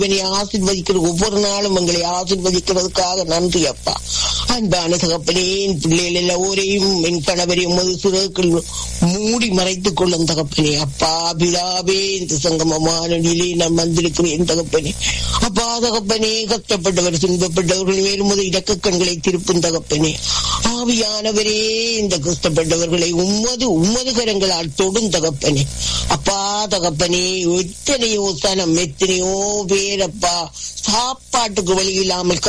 இவனை ஆசிர்வதிக்கிற ஒவ்வொரு நாளும் எங்களை ஆசிர்வதிக்கிறதுக்காக நன்றி அப்பா அன்பான தகப்பனே என் பிள்ளைகள் எல்லோரையும் என் கணவரையும் ஒரு சிறகுகள் மூடி மறைத்துக் கொள்ளும் தகப்பனே அப்பா பிதாவே இந்த சங்கமமான நிலையை நான் வந்திருக்கிறேன் தகப்பனே அப்பா தகப்பனே கஷ்டப்பட்டவர் துன்பப்பட்டவர்கள் மேலும் முதல் இடக்க கண்களை திருப்பும் தகப்பனே ஆவியானவரே இந்த கஷ்டப்பட்டவர்களை உம்மது உம்மது கரங்களால் தொடும் தகப்பனே அப்பா தகப்பனே எத்தனையோ சனம் எத்தனையோ பேரப்பா சாப்பாட்டுக்கு வழி இல்லாமல்